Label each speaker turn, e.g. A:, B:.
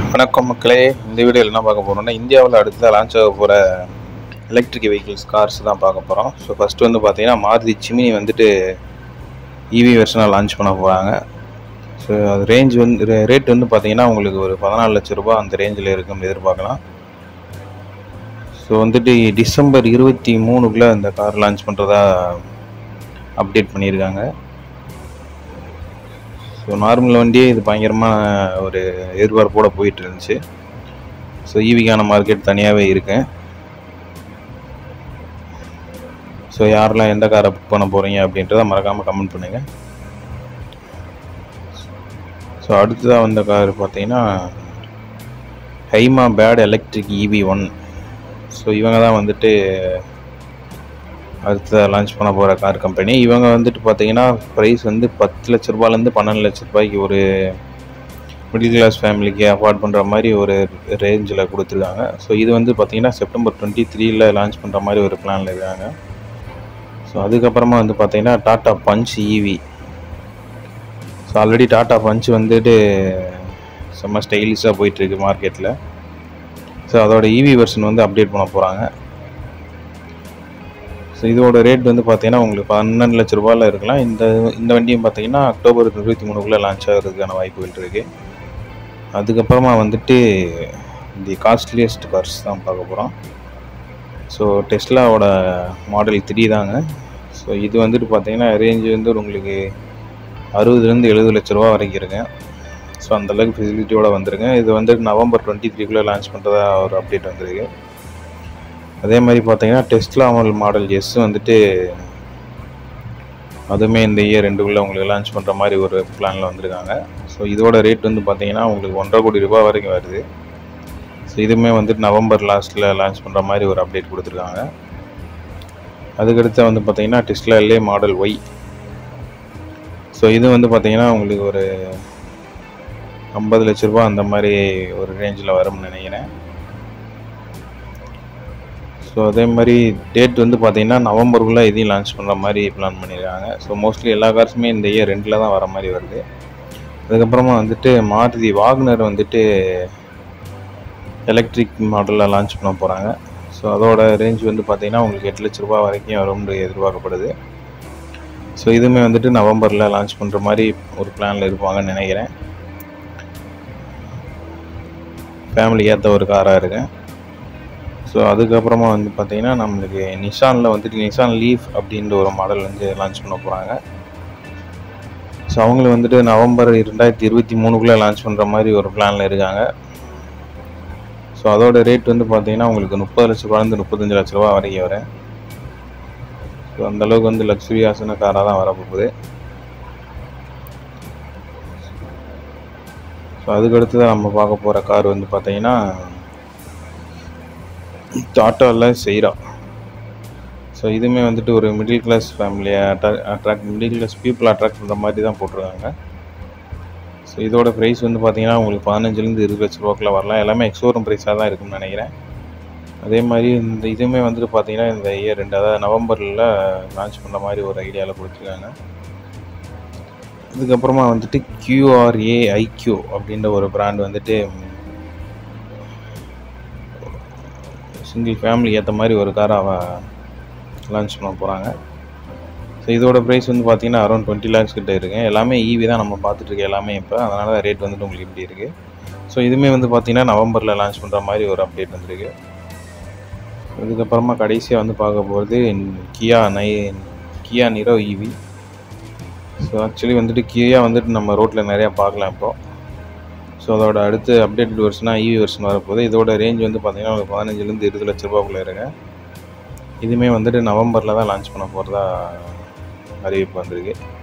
A: வணக்கம் மக்களே இந்த வீடியோவில் என்ன பார்க்க போகிறோம்னா இந்தியாவில் அடுத்ததாக லான்ச் ஆக போகிற எலக்ட்ரிக் வெஹிக்கிள்ஸ் கார்ஸ் தான் பார்க்க போகிறோம் ஸோ ஃபஸ்ட்டு வந்து பார்த்தீங்கன்னா மாருதி சிமினி வந்துட்டு இவி வெர்ஷனாக லான்ச் பண்ண போகிறாங்க ஸோ அது ரேஞ்ச் வந்து ரேட் வந்து பார்த்தீங்கன்னா உங்களுக்கு ஒரு பதினாலு லட்ச ரூபாய் அந்த ரேஞ்சில் இருக்குன்னு எதிர்பார்க்கலாம் ஸோ வந்துட்டு டிசம்பர் இருபத்தி மூணுக்குள்ளே இந்த கார் லான்ச் பண்ணுறதா அப்டேட் பண்ணியிருக்காங்க ஸோ நார்மல் வண்டியே இது பயங்கரமாக ஒரு எதிர்பார்ப்போட போயிட்டு இருந்துச்சு ஸோ ஈவிக்கான மார்க்கெட் தனியாகவே இருக்கு ஸோ யாரெல்லாம் எந்த காரை புக் பண்ண போகிறீங்க அப்படின்றத மறக்காமல் கமெண்ட் பண்ணுங்கள் ஸோ அடுத்ததாக வந்த கார் பார்த்தீங்கன்னா Haima Bird electric EV one so இவங்க தான் வந்துட்டு அடுத்த லான்ச் பண்ண போகிற கார் கம்பெனி இவங்க வந்துட்டு பார்த்தீங்கன்னா ப்ரைஸ் வந்து பத்து லட்ச ரூபாயிலேருந்து பன்னெண்டு லட்ச ரூபாய்க்கு ஒரு மிடில் கிளாஸ் ஃபேமிலிக்கு அஃபோர்ட் பண்ணுற மாதிரி ஒரு ரேஞ்சில் கொடுத்துருக்காங்க ஸோ இது வந்து பார்த்தீங்கன்னா செப்டம்பர் டுவெண்ட்டி த்ரீல லான்ச் பண்ணுற மாதிரி ஒரு பிளானில் இருக்காங்க ஸோ அதுக்கப்புறமா வந்து பார்த்தீங்கன்னா Tata Punch EV so already Tata Punch வந்துட்டு செம்ம ஸ்டைலிஷாக போயிட்டுருக்கு மார்க்கெட்டில் ஸோ அதோட ஈவி வெர்ஷன் வந்து அப்டேட் பண்ண போகிறாங்க ஸோ இதோட ரேட் வந்து பார்த்தீங்கன்னா உங்களுக்கு பன்னெண்டு லட்ச ரூபாயில் இருக்கலாம் இந்த இந்த வண்டியும் பார்த்தீங்கன்னா அக்டோபர் இருபத்தி மூணுக்குள்ளே லான்ச் ஆகிறதுக்கான வாய்ப்புகள் இருக்குது அதுக்கப்புறமா வந்துட்டு தி காஸ்ட்லியஸ்ட் கார்ஸ் தான் பார்க்க போகிறோம் ஸோ டெஸ்லாவோட மாடல் த்ரீ தாங்க ஸோ இது வந்துட்டு பார்த்தீங்கன்னா ரேஞ்ச் வந்து உங்களுக்கு அறுபதுலேருந்து எழுபது லட்ச ரூபா வரைக்கும் இருக்குங்க ஸோ அந்தளவுக்கு ஃபெசிலிட்டியோட வந்துருங்க இது வந்துட்டு நவம்பர் டுவெண்ட்டி த்ரீக்குள்ளே லான்ச் பண்ணுறதா ஒரு அப்டேட் வந்திருக்கு அதே மாதிரி பார்த்தீங்கன்னா டெஸ்ட்லா மாடல் எஸ் வந்துட்டு அதுவுமே இந்த இயர் ரெண்டுக்குள்ளே உங்களுக்கு லான்ச் பண்ணுற மாதிரி ஒரு பிளானில் வந்திருக்காங்க ஸோ இதோட ரேட் வந்து பார்த்தீங்கன்னா உங்களுக்கு ஒன்றரை கோடி ரூபாய் வரைக்கும் வருது ஸோ இதுவுமே வந்துட்டு நவம்பர் லாஸ்ட்டில் லான்ச் பண்ணுற மாதிரி ஒரு அப்டேட் கொடுத்துருக்காங்க அதுக்கடுத்து வந்து பார்த்தீங்கன்னா Tesla L A model Y so இது வந்து பார்த்தீங்கன்னா உங்களுக்கு ஒரு ஐம்பது லட்ச ரூபா அந்த மாதிரி ஒரு ரேஞ்சில் வரும்னு நினைக்கிறேன் ஸோ அதே மாதிரி டேட் வந்து பார்த்தீங்கன்னா நவம்பருக்குள்ளே இதையும் லான்ச் பண்ணுற மாதிரி பிளான் பண்ணியிருக்காங்க ஸோ மோஸ்ட்லி எல்லா கார்ஸுமே இந்த இயர் ரெண்டில் தான் வர மாதிரி வருது அதுக்கப்புறமா வந்துட்டு மாருதி வாக்னர் வந்துட்டு எலக்ட்ரிக் மாடலில் லான்ச் பண்ண போகிறாங்க ஸோ அதோட ரேஞ்ச் வந்து பார்த்தீங்கன்னா உங்களுக்கு எட்டு லட்ச ரூபா வரைக்கும் வரும்னு எதிர்பார்க்கப்படுது ஸோ இதுவுமே வந்துட்டு நவம்பரில் லான்ச் பண்ணுற மாதிரி ஒரு பிளானில் இருப்பாங்கன்னு நினைக்கிறேன் ஃபேமிலிக்கு ஏற்ற ஒரு காராக இருக்குது ஸோ அதுக்கப்புறமா வந்து பார்த்தீங்கன்னா நம்மளுக்கு நிஷானில் வந்துட்டு நிஷான் லீஃப் அப்படின்ற ஒரு மாடல் வந்து லான்ச் பண்ண போகிறாங்க ஸோ அவங்களும் வந்துட்டு நவம்பர் ரெண்டாயிரத்தி இருபத்தி மூணுக்குள்ளே லான்ச் பண்ணுற மாதிரி ஒரு பிளானில் இருக்காங்க ஸோ அதோட ரேட் வந்து பார்த்தீங்கன்னா உங்களுக்கு முப்பது லட்ச ரூபாலேருந்து முப்பத்தஞ்சு லட்ச ரூபா வரைக்கும் வரும் ஸோ அந்தளவுக்கு வந்து லக்ஸுரியாஸான காராக தான் வரப்போகுது ஸோ அதுக்கடுத்து தான் நம்ம பார்க்க போகிற கார் வந்து பார்த்தீங்கன்னா டாட்டாவில் செய்கிறா ஸோ இதுவுமே வந்துட்டு ஒரு மிடில் கிளாஸ் ஃபேமிலியை attract attract middle class people attract பண்ணுற மாதிரி தான் போட்டிருக்காங்க ஸோ இதோட ப்ரைஸ் வந்து பார்த்தீங்கன்னா உங்களுக்கு பதினஞ்சுலேருந்து இருபது லட்ச ரூபாக்குள்ள வரலாம் எல்லாமே எக்ஸோரம் ப்ரைஸாக தான் இருக்கும்னு நினைக்கிறேன் அதே மாதிரி இந்த இதுவுமே வந்துட்டு பார்த்தீங்கன்னா இந்த இயர் ரெண்டு அதாவது நவம்பரில் லான்ச் பண்ணுற மாதிரி ஒரு ஐடியாவில் கொடுத்துருக்காங்க இதுக்கப்புறமா வந்துட்டு கியூஆர்ஏ ஐக்யூ அப்படின்ற ஒரு பிராண்ட் வந்துட்டு சிங்கிள் ஃபேமிலி ஏற்ற மாதிரி ஒரு காரை அவன் லான்ச் பண்ண போகிறாங்க ஸோ இதோட ப்ரைஸ் வந்து பார்த்தீங்கன்னா அரௌண்ட் டுவெண்ட்டி லேக்ஸ் கிட்ட இருக்குது எல்லாமே ஈவி தான் நம்ம பார்த்துட்ருக்கோம் எல்லாமே இப்போ அதனால தான் ரேட் வந்துட்டு உங்களுக்கு இப்படி இருக்குது ஸோ இதுவுமே வந்து பார்த்தீங்கன்னா நவம்பரில் லான்ச் பண்ணுற மாதிரி ஒரு அப்டேட் வந்திருக்கு இதுக்கப்புறமா கடைசியாக வந்து பார்க்க போகிறது கியா நை Kia Niro EV so actually வந்துட்டு கியா வந்துட்டு நம்ம ரோட்டில் நிறையா பார்க்கலாம் இப்போது ஸோ அதோட அடுத்து அப்டேட்டட் வெர்ஷனாக இவி வெர்ஷன் வரப்போகுது இதோட ரேஞ்ச் வந்து பார்த்தீங்கன்னா ஒரு பதினஞ்சுலேருந்து இருபது லட்ச ரூபாக்குள்ளே இருக்கு இதுவுமே வந்துட்டு நவம்பரில் தான் லான்ச் பண்ண போகிறதா அறிவிப்பு வந்திருக்கு